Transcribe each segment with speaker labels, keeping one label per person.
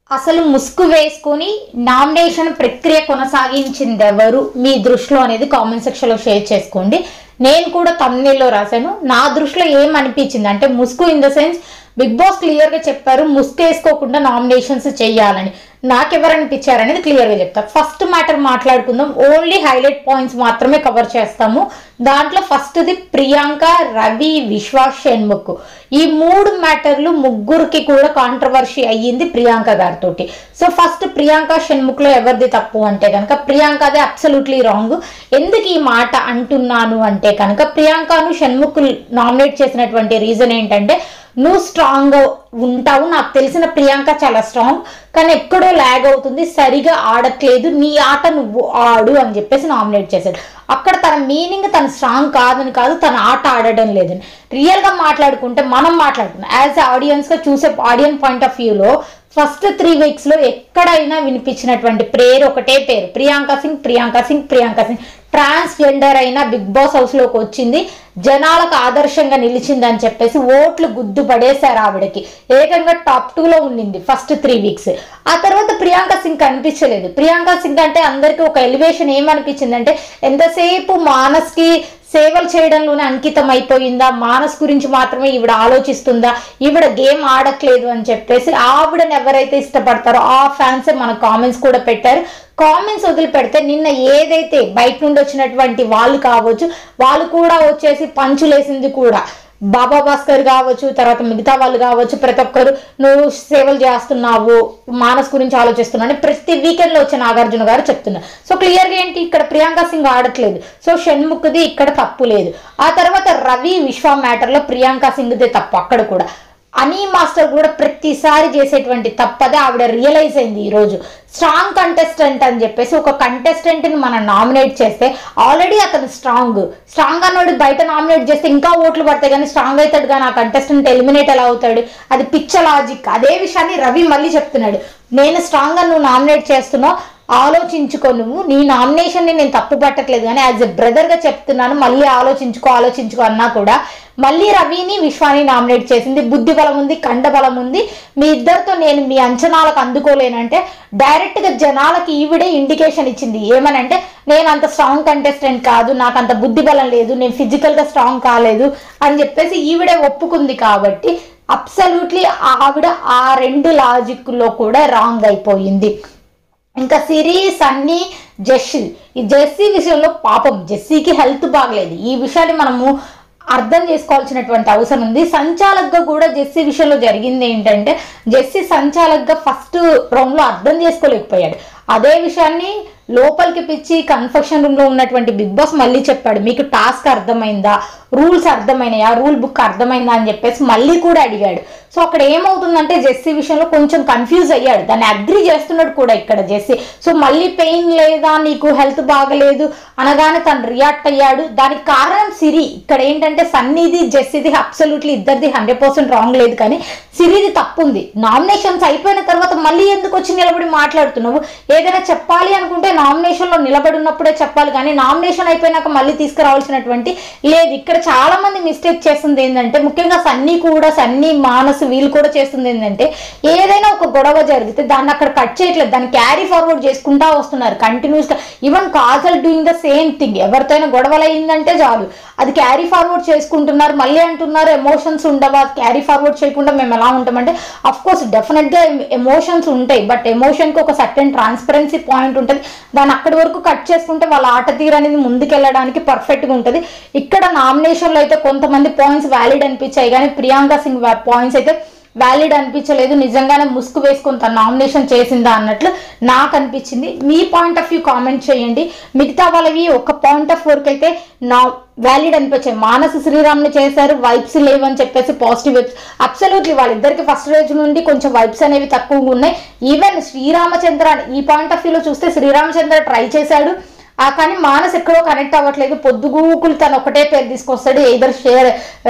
Speaker 1: అసలు ముసుగు వేసుకొని నామినేషన్ ప్రక్రియ కొనసాగించింది ఎవరు మీ దృష్టిలో అనేది కామెంట్ సెక్షన్లో షేర్ చేసుకోండి నేను కూడా తమిళలో రాశాను నా దృష్టిలో ఏమనిపించింది అంటే ముసుగు in the sense Bigg Boss క్లియర్గా చెప్పారు ముసుగు వేసుకోకుండా నామినేషన్స్ చేయాలని నాకెవరు అనిపించారు అనేది క్లియర్గా చెప్తా ఫస్ట్ మ్యాటర్ మాట్లాడుకుందాం ఓన్లీ హైలైట్ పాయింట్స్ మాత్రమే కవర్ చేస్తాము దాంట్లో ఫస్ట్ది ప్రియాంక రవి విశ్వాస్ షణ్ముఖ్ ఈ మూడు మ్యాటర్లు ముగ్గురికి కూడా కాంట్రవర్సీ అయ్యింది ప్రియాంక గారితో సో ఫస్ట్ ప్రియాంక షణ్ముఖ్లో ఎవరిది తప్పు అంటే కనుక ప్రియాంకదే అబ్సల్యూట్లీ రాంగ్ ఎందుకు ఈ మాట అంటున్నాను అంటే కనుక ప్రియాంకను షణ్ముఖ్ నామినేట్ చేసినటువంటి రీజన్ ఏంటంటే నువ్వు స్ట్రాంగ్ ఉంటావు నాకు తెలిసిన ప్రియాంక చాలా స్ట్రాంగ్ కానీ ఎక్కడో ల్యాగ్ అవుతుంది సరిగా ఆడట్లేదు నీ ఆట నువ్వు ఆడు అని చెప్పేసి నామినేట్ చేశాడు అక్కడ తన మీనింగ్ తన స్ట్రాంగ్ కాదని కాదు తన ఆట ఆడడం లేదని రియల్గా మాట్లాడుకుంటే మనం మాట్లాడుకున్నాం యాజ్ ఆడియన్స్గా చూసే ఆడియన్స్ పాయింట్ ఆఫ్ వ్యూలో ఫస్ట్ త్రీ వీక్స్లో ఎక్కడైనా వినిపించినటువంటి పేరు ఒకటే పేరు ప్రియాంక సింగ్ ప్రియాంక సింగ్ ప్రియాంక సింగ్ ట్రాన్స్జెండర్ అయిన బిగ్ బాస్ హౌస్లోకి వచ్చింది జనాలకు ఆదర్శంగా నిలిచింది అని చెప్పేసి ఓట్లు గుద్దు పడేశారు ఆవిడకి ఏకంగా టాప్ టూలో ఉండింది ఫస్ట్ త్రీ వీక్స్ ఆ తర్వాత ప్రియాంక సింగ్ కనిపించలేదు ప్రియాంక సింగ్ అంటే అందరికీ ఒక ఎలివేషన్ ఏమనిపించింది అంటే ఎంతసేపు మానస్కి సేవలు చేయడంలోనే అంకితం అయిపోయిందా మానస్ గురించి మాత్రమే ఈవిడ ఆలోచిస్తుందా ఈవిడ గేమ్ ఆడట్లేదు అని చెప్పేసి ఆవిడని ఎవరైతే ఇష్టపడతారో ఆ ఫ్యాన్సే మన కామెంట్స్ కూడా పెట్టారు కామెంట్స్ వదిలిపెడితే నిన్న ఏదైతే బయట నుండి వచ్చినటువంటి వాళ్ళు కావచ్చు వాళ్ళు కూడా వచ్చేసి పంచులేసింది కూడా బాబా భాస్కర్ కావచ్చు తర్వాత మిగతా వాళ్ళు కావచ్చు ప్రతి ఒక్కరు నువ్వు సేవలు చేస్తున్నావు మానస్ గురించి ఆలోచిస్తున్నావు అని ప్రతి వీకెండ్ లో వచ్చే నాగార్జున గారు చెప్తున్నారు సో క్లియర్గా ఏంటి ఇక్కడ ప్రియాంక సింగ్ ఆడట్లేదు సో షణ్ముఖ్ది ఇక్కడ తప్పు లేదు ఆ తర్వాత రవి విశ్వ మ్యాటర్లో ప్రియాంక సింగ్దే తప్పు అక్కడ కూడా అనీ మాస్టర్ కూడా ప్రతిసారి చేసేటువంటి తప్పదే ఆవిడ రియలైజ్ అయింది ఈరోజు స్ట్రాంగ్ కంటెస్టెంట్ అని చెప్పేసి ఒక కంటెస్టెంట్ని మనం నామినేట్ చేస్తే ఆల్రెడీ అతను స్ట్రాంగ్ స్ట్రాంగ్ అన్నోడు బయట నామినేట్ చేస్తే ఇంకా ఓట్లు పడతాయి కానీ స్ట్రాంగ్ అవుతాడు కానీ ఆ కంటెస్టెంట్ ఎలిమినేట్ ఎలా అవుతాడు అది పిచ్చ లాజిక్ అదే విషయాన్ని రవి మళ్ళీ చెప్తున్నాడు నేను స్ట్రాంగ్ నువ్వు నామినేట్ చేస్తున్నావు ఆలోచించుకో నువ్వు నీ నామినేషన్ని నేను తప్పు పట్టట్లేదు కానీ యాజ్ ఎ బ్రదర్గా చెప్తున్నాను మళ్ళీ ఆలోచించుకో ఆలోచించుకో అన్నా కూడా మళ్ళీ రవిని విశ్వాని నామినేట్ చేసింది బుద్ధి బలం ఉంది కండ బలం ఉంది మీ ఇద్దరితో నేను మీ అంచనాలకు అందుకోలేనంటే డైరెక్ట్గా జనాలకి ఈవిడే ఇండికేషన్ ఇచ్చింది ఏమనంటే నేను అంత స్ట్రాంగ్ కంటెస్టెంట్ కాదు నాకు అంత బుద్ధి బలం లేదు నేను ఫిజికల్గా స్ట్రాంగ్ కాలేదు అని చెప్పేసి ఈవిడే ఒప్పుకుంది కాబట్టి అబ్సల్యూట్లీ ఆవిడ ఆ రెండు లాజిక్లో కూడా రాంగ్ అయిపోయింది ఇంకా సిరి సన్నీ జెస్సీ ఈ జెస్సీ విషయంలో పాపం జెస్సీకి హెల్త్ బాగలేదు ఈ విషయాన్ని మనము అర్థం చేసుకోవాల్సినటువంటి అవసరం ఉంది సంచాలక్గా కూడా జెస్సీ విషయంలో జరిగింది ఏంటంటే జెస్సీ సంచాలక్గా ఫస్ట్ రౌండ్లో అర్థం చేసుకోలేకపోయాడు అదే విషయాన్ని లోపలికి పిచ్చి కన్ఫెక్షన్ రూమ్లో ఉన్నటువంటి బిగ్ బాస్ మళ్ళీ చెప్పాడు మీకు టాస్క్ అర్థమైందా రూల్స్ అర్థమైనాయా రూల్ బుక్ అర్థమైందా అని చెప్పేసి మళ్ళీ కూడా అడిగాడు సో అక్కడ ఏమవుతుందంటే జెస్సీ విషయంలో కొంచెం కన్ఫ్యూజ్ అయ్యాడు దాన్ని అగ్రి చేస్తున్నాడు కూడా ఇక్కడ జెస్సీ సో మళ్ళీ పెయిన్ లేదా నీకు హెల్త్ బాగలేదు అనగానే తను రియాక్ట్ అయ్యాడు దానికి కారణం సిరి ఇక్కడ ఏంటంటే సన్నీది జెస్సీది అబ్సల్యూట్లీ ఇద్దరిది హండ్రెడ్ పర్సెంట్ రాంగ్ లేదు కానీ సిరిది తప్పు ఉంది నామినేషన్స్ అయిపోయిన తర్వాత మళ్ళీ ఎందుకు వచ్చి నిలబడి మాట్లాడుతున్నావు ఏదైనా చెప్పాలి అనుకుంటే నామినేషన్లో నిలబడి ఉన్నప్పుడే చెప్పాలి కానీ నామినేషన్ అయిపోయినాక మళ్ళీ తీసుకురావాల్సినటువంటి లేదు ఇక్కడ చాలా మంది మిస్టేక్ చేస్తుంది ఏంటంటే ముఖ్యంగా సన్నీ కూడా సన్నీ మానస్ వీళ్ళు కూడా చేస్తుంది ఏంటంటే ఏదైనా ఒక గొడవ జరిగితే దాన్ని అక్కడ కట్ చేయట్లేదు దాన్ని క్యారీ ఫార్వర్డ్ చేసుకుంటా వస్తున్నారు కంటిన్యూస్గా even Kajal doing the same thing ఎవరితోనైనా గొడవలు అయిందంటే చాలు అది క్యారీ ఫార్వర్డ్ చేసుకుంటున్నారు మళ్ళీ అంటున్నారు ఎమోషన్స్ ఉండవా క్యారీ ఫార్వర్డ్ చేయకుండా మేము ఎలా ఉంటామంటే అఫ్ కోర్స్ డెఫినెట్గా ఎమోషన్స్ ఉంటాయి బట్ ఎమోషన్కి ఒక సర్టెన్ ట్రాన్స్పరెన్సీ పాయింట్ ఉంటుంది దాన్ని అక్కడి వరకు కట్ చేసుకుంటే వాళ్ళ ఆట తీరు అనేది ముందుకెళ్ళడానికి పర్ఫెక్ట్గా ఉంటుంది ఇక్కడ నామినేషన్లో అయితే కొంతమంది పాయింట్స్ వ్యాలిడ్ అనిపించాయి కానీ ప్రియాంక సింగ్ పాయింట్స్ అయితే వ్యాలిడ్ అనిపించలేదు నిజంగానే ముసుగు వేసుకొని తన నామినేషన్ చేసిందా అన్నట్లు నాకు అనిపించింది మీ పాయింట్ ఆఫ్ వ్యూ కామెంట్ చేయండి మిగతా వాళ్ళవి ఒక పాయింట్ ఆఫ్ వరకు అయితే నా వ్యాలిడ్ అనిపించాయి మానస శ్రీరామ్ని చేశారు వైబ్స్ లేవు అని చెప్పేసి పాజిటివ్ వైబ్స్ అబ్సల్యూట్లీ వాళ్ళిద్దరికి ఫస్ట్ రోజు నుండి కొంచెం వైబ్స్ అనేవి తక్కువగా ఉన్నాయి ఈవెన్ శ్రీరామచంద్ర ఈ పాయింట్ ఆఫ్ వ్యూలో చూస్తే శ్రీరామచంద్ర ట్రై చేశాడు ఆ కానీ మానస్ ఎక్కడో కనెక్ట్ అవ్వట్లేదు పొద్దుగూకులు తను ఒకటే పేరు తీసుకొస్తాడు ఏదర్ షేర్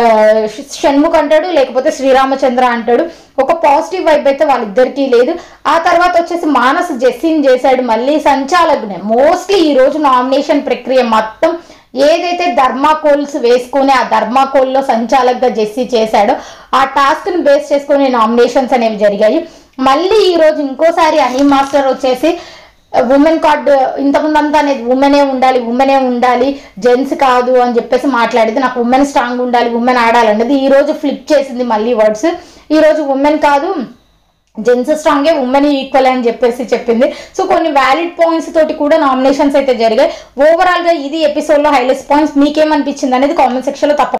Speaker 1: షణ్ముఖ్ అంటాడు లేకపోతే శ్రీరామచంద్ర అంటాడు ఒక పాజిటివ్ వైబ్ అయితే వాళ్ళిద్దరికీ లేదు ఆ తర్వాత వచ్చేసి మానస్ జెస్సీని చేశాడు మళ్ళీ సంచాలకునే మోస్ట్లీ ఈ రోజు నామినేషన్ ప్రక్రియ మొత్తం ఏదైతే ధర్మాకోల్స్ వేసుకుని ఆ ధర్మాకోల్లో సంచాలకుగా జెస్సీ చేశాడో ఆ టాస్క్ని బేస్ చేసుకుని నామినేషన్స్ అనేవి జరిగాయి మళ్ళీ ఈ రోజు ఇంకోసారి అనీ మాస్టర్ వచ్చేసి ఉమెన్ కార్డ్ ఇంతకుముందు అంతా అనేది ఉమెనే ఉండాలి ఉమెనే ఉండాలి జెంట్స్ కాదు అని చెప్పేసి మాట్లాడింది నాకు ఉమెన్ స్ట్రాంగ్ ఉండాలి ఉమెన్ ఆడాలన్నది ఈ రోజు ఫ్లిప్ చేసింది మళ్ళీ వర్డ్స్ ఈ రోజు ఉమెన్ కాదు జెంట్స్ స్ట్రాంగే ఉమెన్ ఈక్వల్ అని చెప్పేసి చెప్పింది సో కొన్ని వ్యాలిడ్ పాయింట్స్ తోటి కూడా నామినేషన్స్ అయితే జరిగాయి ఓవరాల్ గా ఇది ఎపిసోడ్ లో హైలైట్స్ పాయింట్స్ మీకేమనిపించింది అనేది కామెంట్ సెక్షన్ లో తప్పకుండా